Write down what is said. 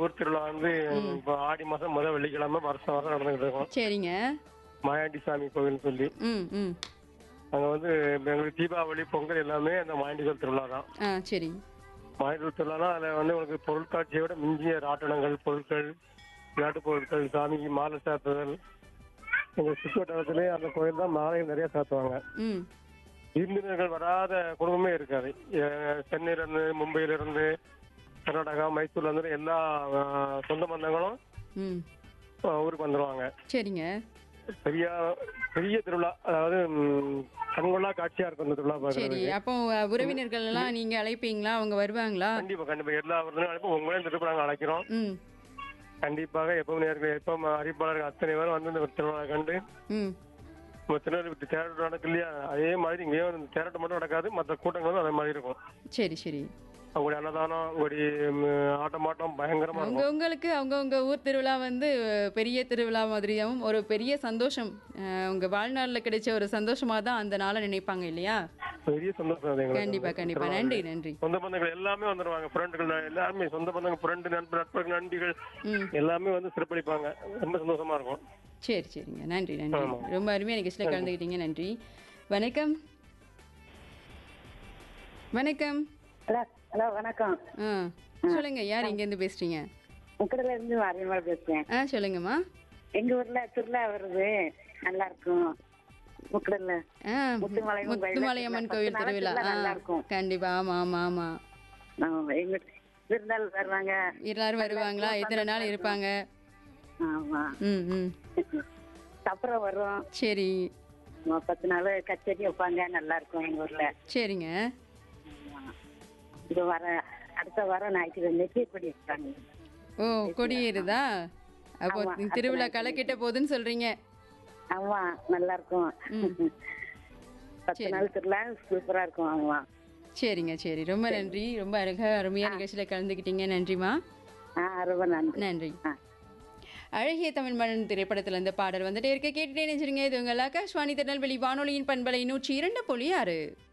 ஊர் திருவிழா வந்து இப்போ ஆடி மாசம் முதல் வெள்ளிக்கிழமை வருஷம் வருஷம் நடந்துகிட்டு இருக்கும் சரிங்க மாயாண்டி சாமி கோவில்னு சொல்லி ம் ம் அங்க வந்து இப்ப எங்களுக்கு தீபாவளி பொங்கல் எல்லாமே அந்த மாயாண்டிகள் திருவிழா தான் ஆ சரி மாயாண்டிகள் திருவிழானா அதுல வந்து உங்களுக்கு பொருட்காட்சியை விட மிஞ்சிய ராட்டனங்கள் பொருட்கள் விளையாட்டு பொருட்கள் சாமிக்கு மாலை சாத்துதல் எங்க சுற்றுவட்டாரத்திலே அந்த கோயில் தான் மாலைகள் நிறைய சாத்துவாங்க ம் விருந்தினர்கள் வராத குடும்பமே இருக்காது எ- சென்னையில இருந்து மும்பையில இருந்து கர்நாடகா மைசூர்ல இருந்து எல்லா அஹ், சொந்த பந்தங்களும் ம் அஹ், ஊருக்கு வந்துருவாங்க சரிங்க பெரிய பெரிய திருவிழா அதாவது ம், கண்கொள்ளா காட்சியா இருக்கும் இந்த திருவிழா சரி பாக்குறது அப்போ அஹ், உறவினர்கள் எல்லாம் நீங்க அழைப்பீங்களா அவங்க வருவாங்களா கண்டிப்பா கண்டிப்பா எல்லா வருடங்களும் அழைப்போம் உங்களையும் இந்த திருவிழா அழைக்கிறோம் ம் கண்டிப்பாக எப்பவும் நேர்கள் எப்போ அறிவிப்பாளர்கள் அத்தனை பேரும் வந்து இந்த திருவிழா கண்டு ம் நம்ம திருநெல்வேலி தேரோட்டம் நடக்கு இல்லையா அதே மாதிரி இங்கேயும் இந்த தேரோட்டம் மட்டும் நடக்காது மற்ற கூட்டங்களும் அதே மாதிரி இருக்கும் சரி சரி உங்களுடைய அன்னதானம் உங்களுடைய ம், ஆட்டம் பாட்டம் பயங்கரமா அவங்க இருக்கும் உங்களுக்கு அவங்கவுங்க ஊர் திருவிழா வந்து அஹ், பெரிய திருவிழா மாதிரியாகவும் ஒரு பெரிய சந்தோஷம் அஹ், உங்க வாழ்நாளில் கிடைச்ச ஒரு சந்தோஷமா தான் அந்த நாளை நினைப்பாங்க இல்லையா பெரிய சந்தோஷம் அது எங்களுக்கு கண்டிப்பா கண்டிப்பா நன்றி நன்றி சொந்த பந்தங்கள் எல்லாமே வந்துருவாங்க ஃப்ரெண்டுகள் எல்லாருமே சொந்த பந்தங்கள் ஃப்ரெண்டு நண்பர் நட்பர்கள் நண்பிகள் ம் எல்லாமே வந்து சிறப்பளிப்பாங்க ரொம்ப சந்தோஷமா இருக்கும் சரி சரிங்க நன்றி நன்றி ஆமா. ரொம்ப அருமையாக நிகழ்ச்சியில் கலந்துக்கிட்டீங்க நன்றி வணக்கம் வணக்கம் ஹலோ ஹலோ வணக்கம் ஆ சொல்லுங்க யார் இங்கேருந்து பேசுறீங்க முக்கடல இருந்து மாரியம்மாள் பேசுறேன் ஆ சொல்லுங்கம்மா எங்க ஊர்ல திருவிழா வருது நல்லா இருக்கும் முக்கடல்ல ஆ முத்துமலையம்மன் கோயில்ல முத்துமலையம்மன் கோவில் பத்து நாள் திருவிழா திருவிழா ஆ நல்லா இருக்கும். கண்டிப்பா ஆமா ஆமா ஆமா ஆமா, எங்க விருந்தாள் வருவாங்க எல்லாரும் வருவாங்களா எத்தனை நாள் இருப்பாங்க ஆமா ம் ம் அப்புறம் வரும் சரி ஆமா, பத்து நாள் கச்சேரி வைப்பாங்க நல்லா இருக்கும் எங்க ஊர்ல சரிங்க இது வர அடுத்த வாரம் ஞாயிற்றுக்கிழமைக்கு கொடி வைப்பாங்க ஓ கொடியேறுதா அப்போ ஆமா, அடுத்த திருவிழா நாள் களைக்கிட்ட போகுதுன்னு சொல்றீங்க ஆமா நல்லா இருக்கும் பத்து சரி. நாள் திருவிழா சூப்பரா இருக்கும் ஆமா சரிங்க சரி ரொம்ப நன்றி ரொம்ப அழகா அருமையா நிகழ்ச்சியில கலந்துக்கிட்டீங்க நன்றிமா ஆ ரொம்ப நன்றி நன்றி ஆ அழகிய தமிழ் மன்னன் திரைப்படத்துல இருந்து பாடல் வந்துட்டே இருக்க கேட்டுட்டே நினைச்சிருங்க இது உங்கள் ஆகாஷ்வாணி திருநெல்வேலி வானொலியின் பண்பலை நூற்றி இரண்டு புள்ளி ஆறு